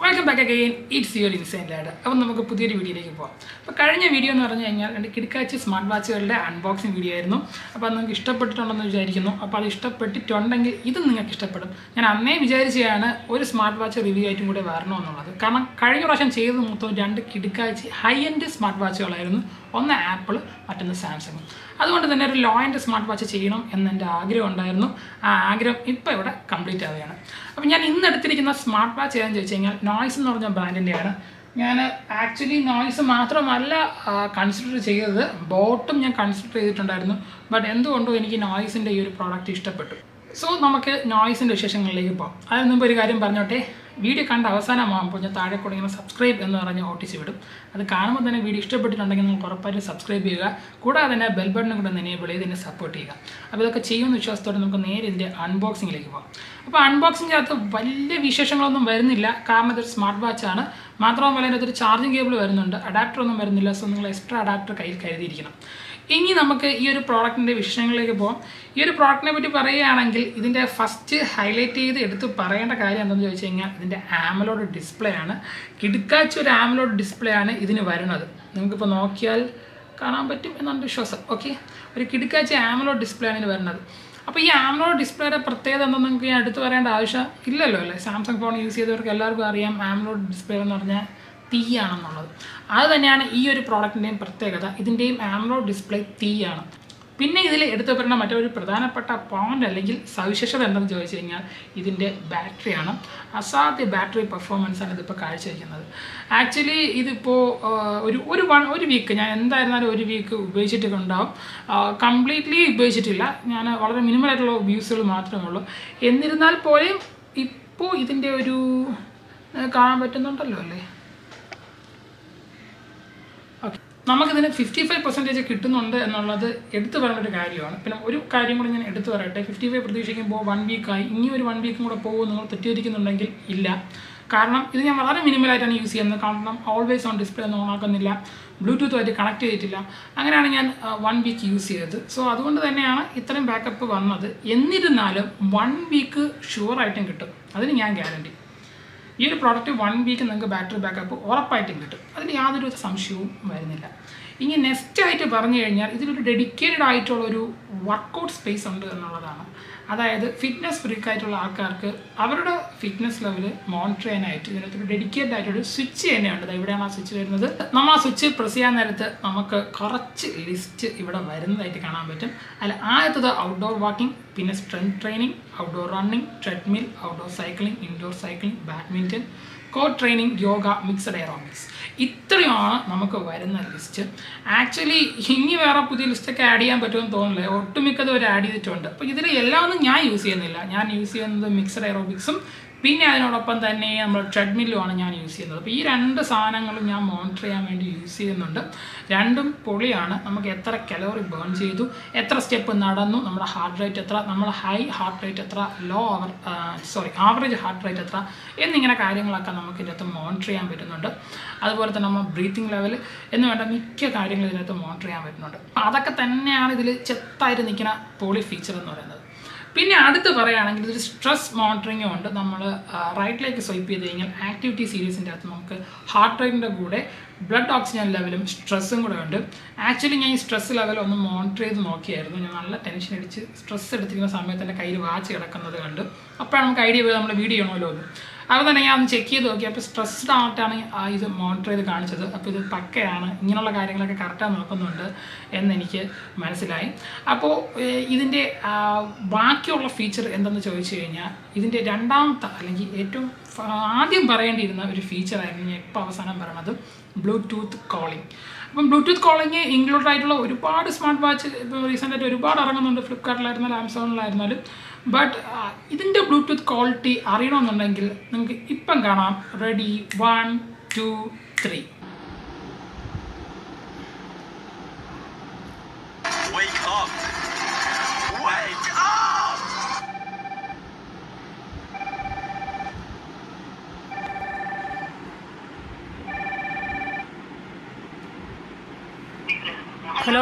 Welcome back again it's your insane lad അപ്പം നമുക്ക് പുതിയൊരു വീഡിയോയിലേക്ക് പോകാം അപ്പോൾ കഴിഞ്ഞ വീഡിയോ എന്ന് പറഞ്ഞു കഴിഞ്ഞാൽ എൻ്റെ കിടക്കാച്ചി സ്മാർട്ട് വാച്ചുകളുടെ അൺബോക്സിങ് വീഡിയോ ആയിരുന്നു അപ്പോൾ അത് നിങ്ങൾക്ക് ഇഷ്ടപ്പെട്ടിട്ടുണ്ടെന്ന് വിചാരിക്കുന്നു അപ്പോൾ അത് ഇഷ്ടപ്പെട്ടിട്ടുണ്ടെങ്കിൽ ഇത് നിങ്ങൾക്ക് ഇഷ്ടപ്പെടും ഞാൻ അന്നേ വിചാരിച്ചതാണ് ഒരു സ്മാർട്ട് വാച്ച് റിവ്യൂ ആയിട്ടും കൂടെ വരണമെന്നുള്ളത് കാരണം കഴിഞ്ഞ പ്രാവശ്യം ചെയ്തത് മൊത്തം രണ്ട് കിടക്കാച്ചി ഹൈ എൻഡ് സ്മാർട്ട് വാച്ചുകളായിരുന്നു ഒന്ന് ആപ്പിൾ മറ്റൊന്ന് സാംസങ് അതുകൊണ്ട് തന്നെ ഒരു ലോ ആൻഡ് സ്മാർട്ട് വാച്ച് ചെയ്യണം എന്നെൻ്റെ ആഗ്രഹം ഉണ്ടായിരുന്നു ആ ആഗ്രഹം ഇപ്പോൾ ഇവിടെ കംപ്ലീറ്റ് ആവുകയാണ് അപ്പോൾ ഞാൻ ഇന്ന് എടുത്തിരിക്കുന്ന സ്മാർട്ട് വാച്ച് ഏതാണെന്ന് ചോദിച്ചു കഴിഞ്ഞാൽ നോയ്സ് എന്ന് പറഞ്ഞ ബ്രാൻഡിൻ്റെയാണ് ഞാൻ ആക്ച്വലി നോയ്സ് മാത്രമല്ല കൺസിഡർ ചെയ്തത് ബോട്ടും ഞാൻ കൺസിഡർ ചെയ്തിട്ടുണ്ടായിരുന്നു ബട്ട് എന്തുകൊണ്ടും എനിക്ക് നോയ്സിൻ്റെ ഈ ഒരു പ്രോഡക്റ്റ് ഇഷ്ടപ്പെട്ടു സോ നമുക്ക് നോയ്സിൻ്റെ വിശേഷങ്ങളിലേക്ക് പോകാം അതിന് മുമ്പ് ഒരു കാര്യം പറഞ്ഞോട്ടെ വീഡിയോ കണ്ട അവസാനമാകുമ്പോൾ ഞാൻ താഴെ കൂടെ ഇങ്ങനെ സബ്സ്ക്രൈബ് എന്ന് പറഞ്ഞ് ഓട്ടിച്ച് വിടും അത് കാണുമ്പോൾ തന്നെ വീഡിയോ ഇഷ്ടപ്പെട്ടിട്ടുണ്ടെങ്കിൽ നിങ്ങൾക്ക് ഉറപ്പായിട്ടും സബ്സ്ക്രൈബ് ചെയ്യുക കൂടാതെ തന്നെ ബെൽ ബട്ടണും കൂടെ ഒന്ന് എനേബിൾ ചെയ്ത് എന്നെ സപ്പോർട്ട് ചെയ്യുക അപ്പോൾ ഇതൊക്കെ ചെയ്യുമെന്ന വിശ്വാസത്തോടെ നമുക്ക് നേരെ ഇതിൻ്റെ അൺബോക്സിങ്ങിലേക്ക് പോകാം അപ്പോൾ അൺബോക്സിങ്ങിനകത്ത് വലിയ വിശേഷങ്ങളൊന്നും വരുന്നില്ല കാരണം ഇതൊരു സ്മാർട്ട് വാച്ചാണ് മാത്രമല്ല ഇതിനകത്തൊരു ചാർജിങ് കേബിൾ വരുന്നുണ്ട് അഡാപ്റ്റർ ഒന്നും വരുന്നില്ല സോ നിങ്ങൾ എക്സ്ട്രാ അഡാപ്റ്റർ കയ്യിൽ കരുതിയിരിക്കണം ഇനി നമുക്ക് ഈ ഒരു പ്രോഡക്റ്റിൻ്റെ വിശേഷങ്ങളിലേക്ക് പോകാം ഈ ഒരു പ്രോഡക്റ്റിനെ പറ്റി പറയുകയാണെങ്കിൽ ഇതിൻ്റെ ഫസ്റ്റ് ഹൈലൈറ്റ് ചെയ്ത് എടുത്ത് പറയേണ്ട കാര്യം എന്താണെന്ന് ചോദിച്ചു കഴിഞ്ഞാൽ ഇതിൻ്റെ ആമലോഡ് ഡിസ്പ്ലേ ആണ് കിടുക്കാച്ച ഒരു ആമലോഡ് ഡിസ്പ്ലേ ആണ് ഇതിന് വരുന്നത് നിങ്ങൾക്കിപ്പോൾ നോക്കിയാൽ കാണാൻ പറ്റും എന്നാണ് വിശ്വാസം ഓക്കെ ഒരു കിടുക്കാച്ച ആമലോഡ് ഡിസ്പ്ലേ ആണ് ഇതിന് വരുന്നത് അപ്പോൾ ഈ ആമലോഡ് ഡിസ്പ്ലേയുടെ പ്രത്യേകത എന്താണെന്ന് നിങ്ങൾക്ക് ഞാൻ എടുത്ത് പറയേണ്ട ആവശ്യം ഇല്ലല്ലോ അല്ലേ സാംസങ് ഫോൺ യൂസ് ചെയ്തവർക്ക് എല്ലാവർക്കും അറിയാം ആമലോഡ് ഡിസ്പ്ലേ എന്ന് പറഞ്ഞാൽ തീയാണെന്നുള്ളത് അത് തന്നെയാണ് ഈ ഒരു പ്രോഡക്റ്റിൻ്റെയും പ്രത്യേകത ഇതിൻ്റെയും ആംലോ ഡിസ്പ്ലേ തീയാണ് പിന്നെ ഇതിൽ എടുത്തു പറയേണ്ട മറ്റൊരു പ്രധാനപ്പെട്ട പോയിന്റ് അല്ലെങ്കിൽ സവിശേഷത എന്തെന്ന് ചോദിച്ചു കഴിഞ്ഞാൽ ഇതിൻ്റെ ബാറ്ററിയാണ് അസാധ്യ ബാറ്ററി പെർഫോമൻസ് ആണ് ഇതിപ്പോൾ കാഴ്ചവെക്കുന്നത് ആക്ച്വലി ഇതിപ്പോൾ ഒരു ഒരു വൺ ഒരു വീക്ക് ഞാൻ എന്തായിരുന്നാലും ഒരു വീക്ക് ഉപയോഗിച്ചിട്ടൊക്കെ ഉണ്ടാവും കംപ്ലീറ്റ്ലി ഉപയോഗിച്ചിട്ടില്ല ഞാൻ വളരെ മിനിമലായിട്ടുള്ള വ്യൂസുകൾ മാത്രമേ ഉള്ളൂ എന്നിരുന്നാൽ പോലും ഇപ്പോൾ ഇതിൻ്റെ ഒരു കാണാൻ പറ്റുന്നുണ്ടല്ലോ അല്ലേ ഓക്കെ നമുക്കിതിന് ഫിഫ്റ്റി ഫൈവ് പെർസെൻറ്റേജ് കിട്ടുന്നുണ്ട് എന്നുള്ളത് എടുത്തു പറയേണ്ട ഒരു കാര്യമാണ് പിന്നെ ഒരു കാര്യം കൂടി ഞാൻ എടുത്തു പറയട്ടെ ഫിഫ്റ്റി ഫൈവ് പ്രതീക്ഷിക്കുമ്പോൾ വൺ വീക്കായി ഇനി ഒരു വൺ വീക്കും കൂടെ പോകും നിങ്ങൾ തെറ്റിദ്ധരിക്കുന്നുണ്ടെങ്കിൽ ഇല്ല കാരണം ഇത് ഞാൻ വളരെ മിനിമലായിട്ടാണ് യൂസ് ചെയ്യുന്നത് കാരണം ഓൾവേസ് ഓൺ ഡിസ്പ്ലേ ഒന്നും ഓണാക്കുന്നില്ല ബ്ലൂടൂത്തുമായിട്ട് കണക്ട് ചെയ്തിട്ടില്ല അങ്ങനെയാണ് ഞാൻ വൺ വീക്ക് യൂസ് ചെയ്തത് സോ അതുകൊണ്ട് തന്നെയാണ് ഇത്രയും ബാക്കപ്പ് വന്നത് എന്നിരുന്നാലും വൺ വീക്ക് ഷുവറായിട്ടും കിട്ടും അതിന് ഞാൻ ഗ്യാരണ്ടി ഈ ഒരു പ്രോഡക്റ്റ് വൺ വീക്ക് നിങ്ങൾക്ക് ബാറ്ററി ബാക്കപ്പ് ഉറപ്പായിട്ടും കിട്ടും അതിന് യാതൊരു സംശയവും വരുന്നില്ല ഇനി നെക്സ്റ്റ് ആയിട്ട് പറഞ്ഞു കഴിഞ്ഞാൽ ഇതിലൊരു ഡെഡിക്കേറ്റഡ് ആയിട്ടുള്ള ഒരു വർക്കൗട്ട് സ്പേസ് ഉണ്ട് എന്നുള്ളതാണ് അതായത് ഫിറ്റ്നസ് ഫ്രീക്ക് ആയിട്ടുള്ള ആൾക്കാർക്ക് അവരുടെ ഫിറ്റ്നസ് ലെവൽ മോണിറ്റർ ചെയ്യാനായിട്ട് ഇതിനകത്തൊരു ഡെഡിക്കേറ്റഡ് ആയിട്ടൊരു സ്വിച്ച് തന്നെയുണ്ട് ദാ ഇവിടെയാണ് ആ സ്വിച്ച് വരുന്നത് നമ്മൾ ആ സ്വിച്ച് പ്രസ് ചെയ്യാൻ നേരത്ത് നമുക്ക് കുറച്ച് ലിസ്റ്റ് ഇവിടെ വരുന്നതായിട്ട് കാണാൻ പറ്റും അതിൽ ആദ്യത്തത് ഔട്ട്ഡോർ വാക്കിംഗ് പിന്നെ strength training outdoor running treadmill outdoor cycling indoor cycling badminton core training yoga mixed aerobics ഇത്രയുമാണ് നമുക്ക് വരുന്ന ലിസ്റ്റ് ആക്ച്വലി ഇനി വേറെ പുതിയ ലിസ്റ്റൊക്കെ ആഡ് ചെയ്യാൻ പറ്റുമെന്ന് തോന്നുന്നില്ല ഒട്ടുമിക്കത് അവർ ആഡ് ചെയ്തിട്ടുണ്ട് അപ്പോൾ ഇതിൽ എല്ലാം ഒന്നും ഞാൻ യൂസ് ചെയ്യുന്നില്ല ഞാൻ യൂസ് ചെയ്യുന്നത് മിക്സഡ് എയറോബിക്സും പിന്നെ അതിനോടൊപ്പം തന്നെ നമ്മൾ ട്രെഡ്മില്ലുമാണ് ഞാൻ യൂസ് ചെയ്യുന്നത് അപ്പോൾ ഈ രണ്ട് സാധനങ്ങളും ഞാൻ മോണിറ്റർ ചെയ്യാൻ വേണ്ടി യൂസ് ചെയ്യുന്നുണ്ട് രണ്ടും പൊളിയാണ് നമുക്ക് എത്ര കലോറി ബേൺ ചെയ്തു എത്ര സ്റ്റെപ്പ് നടന്നു നമ്മുടെ ഹാർട്ട് റേറ്റ് എത്ര നമ്മുടെ ഹൈ ഹാർട്ട് റേറ്റ് എത്ര ലോ അവർ സോറി ആവറേജ് ഹാർട്ട് റേറ്റ് എത്ര എന്നിങ്ങനെ കാര്യങ്ങളൊക്കെ നമുക്ക് ഇതിനകത്ത് മോണിറ്റർ ചെയ്യാൻ പറ്റുന്നുണ്ട് അതുപോലെ തന്നെ നമ്മൾ ബ്രീത്തിങ് ലെവൽ എന്ന് വേണ്ട മിക്ക കാര്യങ്ങളും ഇതിനകത്ത് മോണിറ്റർ ചെയ്യാൻ പറ്റുന്നുണ്ട് അതൊക്കെ തന്നെയാണ് ഇതിൽ ചെത്തായിട്ട് നിൽക്കുന്ന പോളി ഫീച്ചർ എന്ന് പറയുന്നത് പിന്നെ അടുത്ത് പറയുകയാണെങ്കിൽ ഇതൊരു സ്ട്രെസ് മോണിറ്ററിങ്ങും ഉണ്ട് നമ്മൾ റൈറ്റിലേക്ക് സ്വൈപ്പ് ചെയ്ത് കഴിഞ്ഞാൽ ആക്ടിവിറ്റി സീരീസിൻ്റെ അകത്ത് നമുക്ക് ഹാർട്ട് റേറ്റിൻ്റെ കൂടെ ബ്ലഡ് ഓക്സിജൻ ലെവലും സ്ട്രെസ്സും കൂടെ ഉണ്ട് ആക്ച്വലി ഞാൻ ഈ സ്ട്രെസ് ലെവൽ ഒന്ന് മോണിറ്റർ ചെയ്ത് നോക്കിയായിരുന്നു ഞാൻ നല്ല ടെൻഷൻ അടിച്ച് സ്ട്രെസ് എടുത്തിരിക്കുന്ന സമയത്ത് എൻ്റെ കയ്യിൽ വാച്ച് കിടക്കുന്നത് കണ്ട് അപ്പോഴാണ് നമുക്ക് ഐഡിയ പോയി നമ്മൾ വീഡിയോ ചെയ്യണമല്ലോ എന്ന് അപ്പോൾ തന്നെ ഞാൻ ഒന്ന് ചെക്ക് ചെയ്ത് നോക്കി അപ്പോൾ സ്ട്രെസ്ഡ് ആയിട്ടാണ് ആ ഇത് മോണിറ്റർ ചെയ്ത് കാണിച്ചത് അപ്പോൾ ഇത് പക്കയാണ് ഇങ്ങനെയുള്ള കാര്യങ്ങളൊക്കെ കറക്റ്റായി നോക്കുന്നുണ്ട് എന്നെനിക്ക് മനസ്സിലായി അപ്പോൾ ഇതിൻ്റെ ബാക്കിയുള്ള ഫീച്ചർ എന്തെന്ന് ചോദിച്ചു കഴിഞ്ഞാൽ ഇതിൻ്റെ രണ്ടാമത്തെ അല്ലെങ്കിൽ ഏറ്റവും ആദ്യം പറയേണ്ടിയിരുന്ന ഒരു ഫീച്ചറായിരുന്നു ഞാൻ ഇപ്പോൾ അവസാനം പറയണത് ബ്ലൂടൂത്ത് കോളിംഗ് അപ്പം ബ്ലൂടൂത്ത് കോളിംഗ് ഇൻക്ലൂഡ് ആയിട്ടുള്ള ഒരുപാട് സ്മാർട്ട് വാച്ച് ഇപ്പോൾ റീസെൻ്റായിട്ട് ഒരുപാട് ഇറങ്ങുന്നുണ്ട് ഫ്ലിപ്കാർട്ടിലായിരുന്നാലും ആമസോണിലായിരുന്നാലും ബട്ട് ഇതിൻ്റെ ബ്ലൂടൂത്ത് ക്വാളിറ്റി അറിയണമെന്നുണ്ടെങ്കിൽ നിങ്ങൾക്ക് ഇപ്പം കാണാം ready one two three Wake up! Wake up! Hello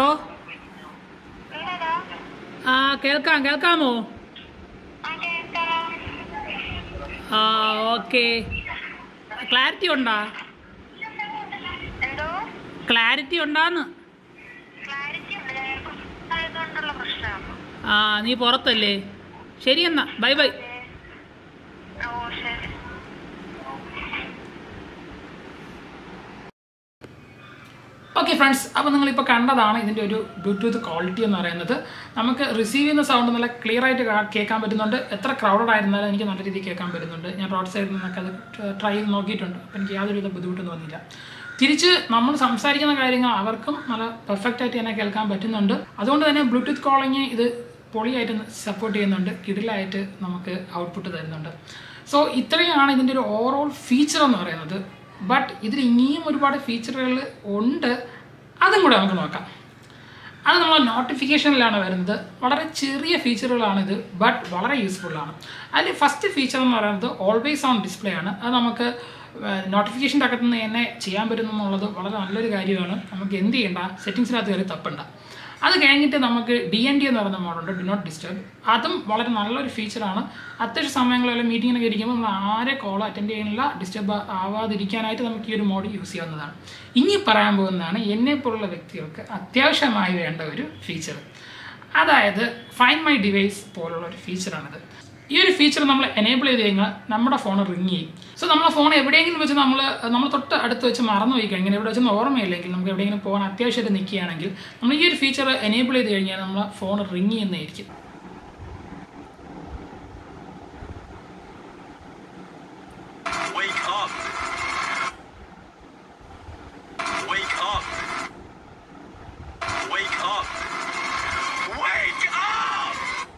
ആ കേൾക്കാം കേൾക്കാമോ ആ ഓക്കെ ക്ലാരിറ്റി ഉണ്ടാ എന്തോ ക്ലാരിറ്റി ഉണ്ടാന്ന് ക്ലാരിറ്റി ഉണ്ട് ഞാൻ ആയതുകൊണ്ടുള്ള പ്രശ്നമാണ് ആ നീ പുറത്തല്ലേ ശരി എന്നാ ബൈ ബൈ ഓ ശരി ഓക്കെ ഫ്രണ്ട്സ് അപ്പോൾ നിങ്ങളിപ്പോൾ കണ്ടതാണ് ഇതിൻ്റെ ഒരു ബ്ലൂടൂത്ത് ക്വാളിറ്റി എന്ന് പറയുന്നത് നമുക്ക് റിസീവ് ചെയ്യുന്ന സൗണ്ട് നല്ല ക്ലിയർ ആയിട്ട് കാ- കേൾക്കാൻ പറ്റുന്നുണ്ട് എത്ര ക്രൗഡഡ് ആയിരുന്നാലും എനിക്ക് നല്ല രീതിയിൽ കേൾക്കാൻ പറ്റുന്നുണ്ട് ഞാൻ റോഡ് സൈഡിൽ നിന്നൊക്കെ അത് ട്രൈ ചെയ്ത് നോക്കിയിട്ടുണ്ട് അപ്പോൾ എനിക്ക് യാതൊരുവിധ ബുദ്ധിമുട്ടും തോന്നിയില്ല തിരിച്ച് നമ്മൾ സംസാരിക്കുന്ന കാര്യങ്ങൾ അവർക്കും നല്ല പെർഫെക്റ്റ് ആയിട്ട് തന്നെ കേൾക്കാൻ പറ്റുന്നുണ്ട് അതുകൊണ്ട് തന്നെ ബ്ലൂടൂത്ത് കോളിങ് ഇത് പൊളിയായിട്ട് സപ്പോർട്ട് ചെയ്യുന്നുണ്ട് കിടിലായിട്ട് നമുക്ക് ഔട്ട്പുട്ട് തരുന്നുണ്ട് സോ ഇത്രയാണ് ഇതിൻ്റെ ഒരു ഓവറോൾ ഫീച്ചർ എന്ന് പറയുന്നത് ബട്ട് ഇതിൽ ഇനിയും ഒരുപാട് ഫീച്ചറുകൾ ഉണ്ട് അതും കൂടെ നമുക്ക് നോക്കാം അത് നമ്മൾ നോട്ടിഫിക്കേഷനിലാണ് വരുന്നത് വളരെ ചെറിയ ഫീച്ചറുകളാണിത് ബട്ട് വളരെ യൂസ്ഫുള്ളാണ് അതിൽ ഫസ്റ്റ് ഫീച്ചർ എന്ന് പറയുന്നത് ഓൾവേസ് ഓൺ ഡിസ്പ്ലേ ആണ് അത് നമുക്ക് നോട്ടിഫിക്കേഷൻ്റെ അകത്ത് നിന്ന് തന്നെ ചെയ്യാൻ പറ്റുന്നു എന്നുള്ളത് വളരെ നല്ലൊരു കാര്യമാണ് നമുക്ക് എന്ത് ചെയ്യണ്ട സെറ്റിങ്സിനകത്ത് കയറി തപ്പണ്ട അത് കഴിഞ്ഞിട്ട് നമുക്ക് ഡി എൻ ഡി എന്ന് പറയുന്ന മോഡുണ്ട് ഡി നോട്ട് ഡിസ്റ്റർബ് അതും വളരെ നല്ലൊരു ഫീച്ചറാണ് അത്യാവശ്യ സമയങ്ങളിൽ മീറ്റിങ്ങിനൊക്കെ ഇരിക്കുമ്പോൾ നമ്മൾ ആരെ കോൾ അറ്റൻഡ് ചെയ്യുന്നില്ല ഡിസ്റ്റർബ് ആവാതിരിക്കാനായിട്ട് നമുക്ക് ഈ ഒരു മോഡ് യൂസ് ചെയ്യാവുന്നതാണ് ഇനി പറയാൻ പോകുന്നതാണ് എന്നെപ്പോലുള്ള വ്യക്തികൾക്ക് അത്യാവശ്യമായി വേണ്ട ഒരു ഫീച്ചർ അതായത് ഫൈൻ മൈ ഡിവൈസ് പോലുള്ള ഒരു ഫീച്ചറാണിത് ഈ ഒരു ഫീച്ചർ നമ്മൾ എനേബിൾ ചെയ്ത് കഴിഞ്ഞാൽ നമ്മുടെ ഫോൺ റിങ് ചെയ്യും സോ നമ്മളെ ഫോൺ എവിടെയെങ്കിലും വെച്ച് നമ്മൾ നമ്മൾ തൊട്ട് അടുത്ത് വെച്ച് മറന്നു പോയി കഴിഞ്ഞാൽ എവിടെ വെച്ചൊന്നും ഓർമ്മയില്ലെങ്കിൽ നമുക്ക് എവിടെയെങ്കിലും പോകാൻ അത്യാവശ്യമായിട്ട് നിൽക്കുകയാണെങ്കിൽ നമ്മൾ ഈ ഒരു ഫീച്ചർ എനേബിൾ ചെയ്ത് കഴിഞ്ഞാൽ നമ്മളെ ഫോൺ റിങ് ചെയ്യുന്നതായിരിക്കും Wake up! Wake up! Wake up! Wake up!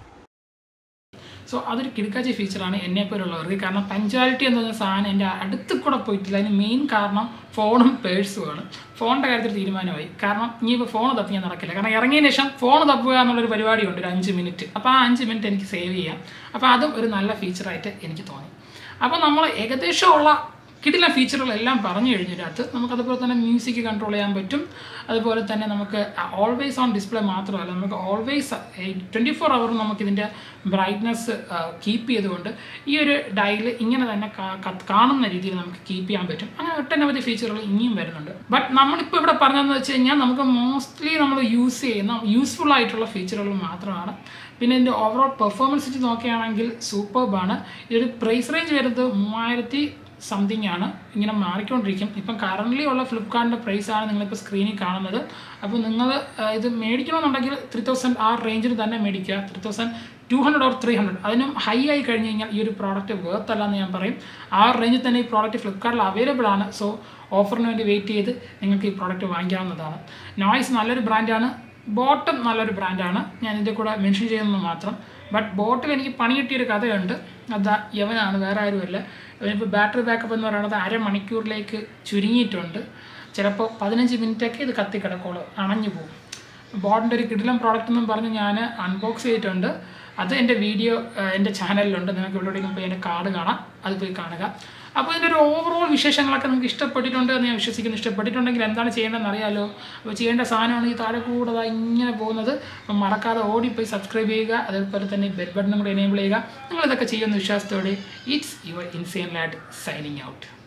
So അതൊരു കിടക്കാച്ചി ഫീച്ചറാണ് എന്നെ പോലുള്ളവർക്ക് കാരണം പഞ്ച്വാലിറ്റി എന്ന് പറഞ്ഞ സാധനം എൻ്റെ അടുത്ത് കൂടെ പോയിട്ടില്ല അതിന് മെയിൻ കാരണം ഫോണും പേഴ്സുമാണ് ഫോണിൻ്റെ കാര്യത്തിൽ തീരുമാനമായി കാരണം ഇനിയിപ്പോൾ ഫോൺ തപ്പി ഞാൻ നടക്കില്ല കാരണം ഇറങ്ങിയതിന് ശേഷം ഫോൺ തപ്പുക എന്നുള്ളൊരു പരിപാടിയുണ്ട് ഒരു അഞ്ച് മിനിറ്റ് അപ്പോൾ ആ അഞ്ച് മിനിറ്റ് എനിക്ക് സേവ് ചെയ്യാം അപ്പോൾ അതും ഒരു നല്ല ഫീച്ചറായിട്ട് എനിക്ക് തോന്നി അപ്പോൾ നമ്മൾ ഏകദേശമുള്ള കിടില ഫീച്ചറുകളെല്ലാം പറഞ്ഞു കഴിഞ്ഞതിനകത്ത് നമുക്ക് അതുപോലെ തന്നെ മ്യൂസിക് കൺട്രോൾ ചെയ്യാൻ പറ്റും അതുപോലെ തന്നെ നമുക്ക് ഓൾവേസ് ഓൺ ഡിസ്പ്ലേ മാത്രമല്ല നമുക്ക് ഓൾവേസ് ട്വൻറ്റി ഫോർ അവർ നമുക്ക് ഇതിൻ്റെ ബ്രൈറ്റ്നസ് കീപ്പ് ചെയ്തുകൊണ്ട് ഈ ഒരു ഡയൽ ഇങ്ങനെ തന്നെ കാ- ക- കാണുന്ന രീതിയിൽ നമുക്ക് കീപ്പ് ചെയ്യാൻ പറ്റും അങ്ങനെ ഒട്ടനവധി ഫീച്ചറുകൾ ഇനിയും വരുന്നുണ്ട് ബട്ട് നമ്മളിപ്പോൾ ഇവിടെ പറഞ്ഞതെന്ന് വെച്ച് കഴിഞ്ഞാൽ നമുക്ക് മോസ്റ്റ്ലി നമ്മൾ യൂസ് ചെയ്യുന്ന യൂസ്ഫുൾ ആയിട്ടുള്ള ഫീച്ചറുകൾ മാത്രമാണ് പിന്നെ ഇതിൻ്റെ ഓവറോൾ പെർഫോമൻസ് വെച്ച് നോക്കുകയാണെങ്കിൽ സൂപ്പർബാണ് ഇതൊരു പ്രൈസ് റേഞ്ച് വരുന്നത് മൂവായിരത്തി സംതിങ് ആണ് ഇങ്ങനെ മാറിക്കൊണ്ടിരിക്കും ഇപ്പം കറൻ്റ്ലി ഉള്ള ഫ്ലിപ്കാർട്ടിൻ്റെ പ്രൈസാണ് നിങ്ങളിപ്പോൾ സ്ക്രീനിൽ കാണുന്നത് അപ്പോൾ നിങ്ങൾ ഇത് മേടിക്കണമെന്നുണ്ടെങ്കിൽ ത്രീ തൗസൻഡ് ആ റേഞ്ചിൽ തന്നെ മേടിക്കുക three thousand two hundred or three hundred അതിനും ഹൈ ആയി കഴിഞ്ഞ് കഴിഞ്ഞാൽ ഈ ഒരു പ്രോഡക്റ്റ് വേർത്ത് അല്ല എന്ന് ഞാൻ പറയും ആ റേഞ്ചിൽ തന്നെ ഈ പ്രോഡക്റ്റ് ഫ്ലിപ്കാർട്ടിൽ അവൈലബിൾ ആണ് സോ ഓഫറിന് വേണ്ടി വെയിറ്റ് ചെയ്ത് നിങ്ങൾക്ക് ഈ പ്രോഡക്റ്റ് വാങ്ങിക്കാവുന്നതാണ് നോയ്സ് നല്ലൊരു ബ്രാൻഡാണ് ബോട്ടം നല്ലൊരു ബ്രാൻഡാണ് ഞാൻ ഇതിൻ്റെ കൂടെ മെൻഷൻ ചെയ്യുന്നത് മാത്രം ബട്ട് ബോട്ടിൽ എനിക്ക് പണി കിട്ടിയൊരു കഥയുണ്ട് അതാ യവനാണ് വേറെ ആരുമല്ല ഇവനിപ്പോൾ ബാറ്ററി ബാക്കപ്പ് എന്ന് പറയുന്നത് അരമണിക്കൂറിലേക്ക് ചുരുങ്ങിയിട്ടുണ്ട് ചിലപ്പോൾ പതിനഞ്ച് മിനിറ്റൊക്കെ ഇത് കത്തിക്കിടക്കോളൂ അണഞ്ഞു പോകും ബോട്ടിൻ്റെ ഒരു കിടിലം പ്രോഡക്റ്റ് എന്നും പറഞ്ഞ് ഞാൻ അൺബോക്സ് ചെയ്തിട്ടുണ്ട് അത് എൻ്റെ വീഡിയോ എൻ്റെ ചാനലിലുണ്ട് നിങ്ങൾക്ക് ഇവിടെ പോയി എൻ്റെ കാർഡ് കാണാം അത് പോയി കാണുക അപ്പോൾ ഇതിൻ്റെ ഒരു ഓവറോൾ വിശേഷങ്ങളൊക്കെ നിങ്ങൾക്ക് ഇഷ്ടപ്പെട്ടിട്ടുണ്ട് എന്ന് ഞാൻ വിശ്വസിക്കുന്നു ഇഷ്ടപ്പെട്ടിട്ടുണ്ടെങ്കിൽ എന്താണ് ചെയ്യേണ്ടതെന്ന് അറിയാലോ അപ്പോൾ ചെയ്യേണ്ട സാധനമാണ് ഈ താഴെ കൂടെ ദാ ഇങ്ങനെ പോകുന്നത് അപ്പം മറക്കാതെ ഓടിപ്പോയി സബ്സ്ക്രൈബ് ചെയ്യുക അതേപോലെ തന്നെ ബെൽ ബട്ടണും കൂടെ എനേബിൾ ചെയ്യുക നിങ്ങളിതൊക്കെ ചെയ്യുന്ന വിശ്വാസത്തോടെ it's your insane lad signing out